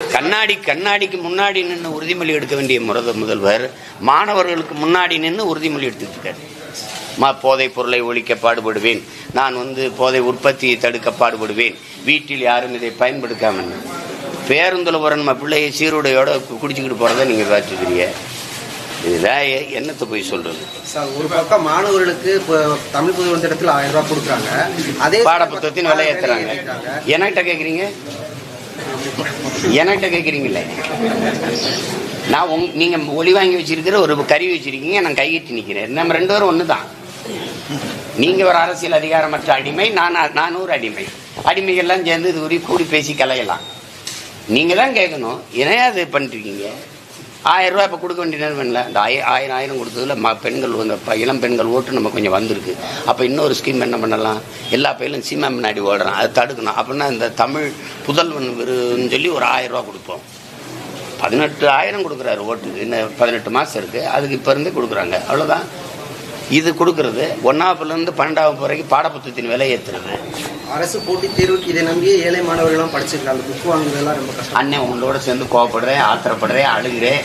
கண்ணாடி கண்ணாடிக்கு முன்னாடி நின்று உறுதிமொழி எடுக்க வேண்டிய முரத முதல்வர் மாணவர்களுக்கு முன்னாடி நின்று உறுதிமொழி எடுத்துட்டு இருக்காரு மா போதைப் பொருளை ஒழிக்க பாடுபடுவேன் நான் வந்து போதை உற்பத்தியை தடுக்க பாடுபடுவேன் வீட்டில் யாரும் இதை பயன்படுத்தாமல் பேருந்துல போகிற நம்ம பிள்ளையை சீருடையோட கு- குடிச்சுக்கிட்டு போகிறத நீங்கள் பார்த்துக்கிறீங்க இதுதான் எ- என்னத்தை போய் சொல்றது சார் ஒரு பக்கம் மாணவர்களுக்கு இப்போ தமிழ் புதுவன் திட்டத்தில் ஆயிரம் ரூபாய் கொடுக்குறாங்க அதே பாடப்புத்தகத்தின் விலை ஏத்துறாங்க ஏத்துறாங்க. என்கிட்ட கேட்குறீங்க என்கிட்ட கேட்குறீங்களே நான் உங் நீங்கள் ஒளி வாங்கி வச்சிருக்கிற ஒரு கருவி வச்சிருக்கீங்க நான் கையிட்டு நிற்கிறேன் நம்ம ரெண்டு பேரும் ஒன்று தான் நீங்கள் ஒரு அரசியல் அதிகாரமற்ற அடிமை நான் நான் ஒரு அடிமை அடிமைகள்லாம் சேர்ந்து இது ஒரு கூடி பேசி கலையலாம் நீங்கள் தான் கேட்கணும் ஏன் அது பண்ணிருக்கீங்க ஆயிரம் ரூபாய் இப்போ கொடுக்க வேண்டிய நேரம் இல்லை இந்த ஆய ஆயிரம் ஆயிரம் கொடுத்ததுல ம பெண்கள் வந்து இப்போ இளம் பெண்கள் ஓட்டு நம்ம கொஞ்சம் வந்திருக்கு அப்போ இன்னொரு ஸ்கீம் என்ன பண்ணலாம் எல்லா பையிலும் சீமா முன்னாடி ஓடுறான் அதை தடுக்கணும் அப்படின்னா இந்த தமிழ் புதல்வன் விருதுன்னு சொல்லி ஒரு ஆயிரம் ரூபா கொடுப்போம் பதினெட்டு ஆயிரம் கொடுக்குறாரு ஓட்டுக்கு இன்னும் பதினெட்டு மாதம் இருக்குது அதுக்கு இப்போ இருந்தே கொடுக்குறாங்க அவ்வளோதான் இது கொடுக்கறது ஒன்றாவதுலேருந்து பன்னெண்டாவது வரைக்கும் பாடப்புத்தகத்தின் விலை ஏற்றுறது அரசு போட்டித் தேர்வுக்கு இதை நம்பியே ஏழை மாணவர்கள்லாம் படிச்சிருக்காங்க புக் வாங்குறதெல்லாம் ரொம்ப கஷ்டம் அண்ணன் உங்களோட சேர்ந்து கோவப்படுறேன் ஆத்திரப்படுறேன் அழுகிறேன்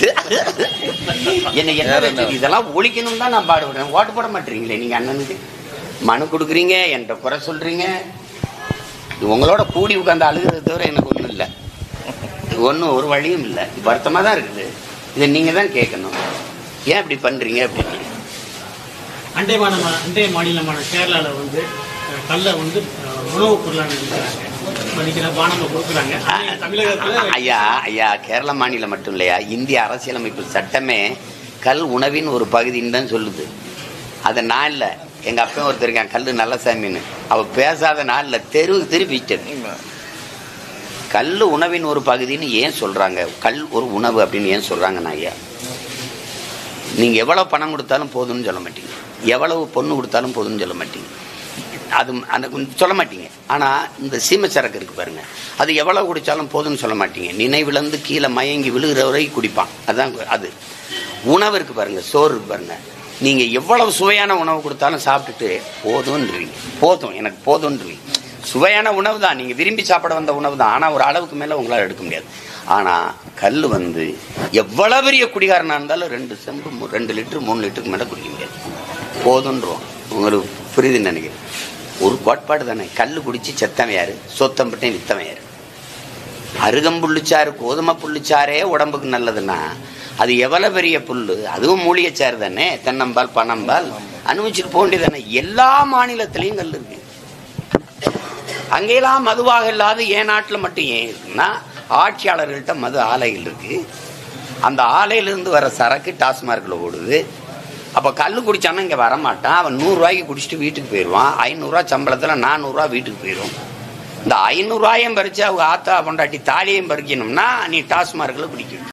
என்ன என்ன வச்சு இதெல்லாம் ஒழிக்கணும் தான் நான் பாடுபடுறேன் ஓட்டு போட மாட்டீங்களே நீங்க அண்ணனுக்கு மனு கொடுக்குறீங்க என்கிட்ட குறை சொல்றீங்க இது உங்களோட கூடி உட்காந்து அழுகிறத தவிர எனக்கு ஒன்றும் இல்லை ஒன்றும் ஒரு வழியும் இல்லை வருத்தமாக தான் இருக்குது இதை நீங்க தான் கேட்கணும் ஏன் இப்படி பண்றீங்க அப்படின்னு அண்டை மாநில அண்டை மாநிலமான கேரளால வந்து அஹ், கல்லை வந்து அஹ், உணவுப் பொருளாக விற்கிறாங்க மதிக்கிற பானங்கள் கொடுக்குறாங்க ஆனா தமிழகத்துல ஐயா ஐயா கேரள மாநிலம் மட்டும் இல்லையா இந்திய அரசியலமைப்பு சட்டமே கல் உணவின் ஒரு பகுதின்னு தான் சொல்லுது அதை நான் இல்லை எங்க அப்பா ஒருத்தர் இருக்கான் கல் நல்லசாமின்னு அவ பேசாத நாள்ல தெருவுக்கு திருப்பிட்டது கல் உணவின் ஒரு பகுதின்னு ஏன் சொல்றாங்க கல் ஒரு உணவு அப்படின்னு ஏன் சொல்றாங்கண்ணா ஐயா நீங்க எவ்வளவு பணம் கொடுத்தாலும் போதும்னு சொல்ல மாட்டீங்க எவ்வளவு பொண்ணு கொடுத்தாலும் போதும்னு சொல்ல மாட்டீங்க அது அந்த சொல்ல மாட்டீங்க ஆனா இந்த சீமை சரக்கு இருக்கு பாருங்க அது எவ்வளவு குடிச்சாலும் போதும்னு சொல்ல மாட்டீங்க நினைவிழந்து கீழே மயங்கி விழுகிற வரைக்கும் குடிப்பான் அதான் அது உணவு இருக்கு பாருங்க சோறு இருக்கு பாருங்க நீங்க எவ்வளவு சுவையான உணவு கொடுத்தாலும் சாப்பிட்டுட்டு போதும்ன்றீங்க போதும் எனக்கு போதும்ன்றீங்க சுவையான உணவு தான் நீங்க விரும்பி சாப்பிட வந்த உணவு தான் ஆனா ஒரு அளவுக்கு மேல உங்களால எடுக்க முடியாது ஆனா கல் வந்து எவ்வளவு பெரிய குடிகாரனா இருந்தாலும் ரெண்டு செம்பு மூ- ரெண்டு லிட்டர் மூணு லிட்டருக்கு மேல குடிக்க முடியாது போதுன்றோம் உங்களுக்கு புரியுதுன்னு நினைக்கிறேன் ஒரு கோட்பாடு தானே கல் குடிச்சு செத்தவன் யாரு சொத்தம்பட்டையும் வித்தவன் யாரு அருகம்புள்ளுச்சாறு கோதுமை புள்ளுச்சாரே உடம்புக்கு நல்லதுன்னா அது எவ்வளவு பெரிய புல்லு அதுவும் மூலிகைச்சாறு தானே தென்னம்பால் பனம்பால் அனுபவிச்சுட்டு போக வேண்டியதானே எல்லா மாநிலத்திலையும் கல் இருக்கு அங்கெல்லாம் மதுவாக இல்லாத என் நாட்டில் மட்டும் ஏன் இருக்குன்னா ஆட்சியாளர்கள்ட்ட மது ஆலைகள் இருக்கு அந்த ஆலையிலிருந்து வர சரக்கு டாஸ்மார்க்கில் ஓடுது அப்போ கல் குடிச்சானா இங்கே வரமாட்டான் அவன் நூறுரூவாய்க்கு குடிச்சிட்டு வீட்டுக்கு போயிடுவான் ஐநூறுரூவா சம்பளத்தில் நானூறுரூவா வீட்டுக்கு போயிடும் இந்த ஐநூறுரூவாயும் பறித்து அவங்க ஆத்தா பொண்டாட்டி தாலியும் பறிக்கணும்னா நீ டாஸ்மார்க்கில் குடிக்கணும்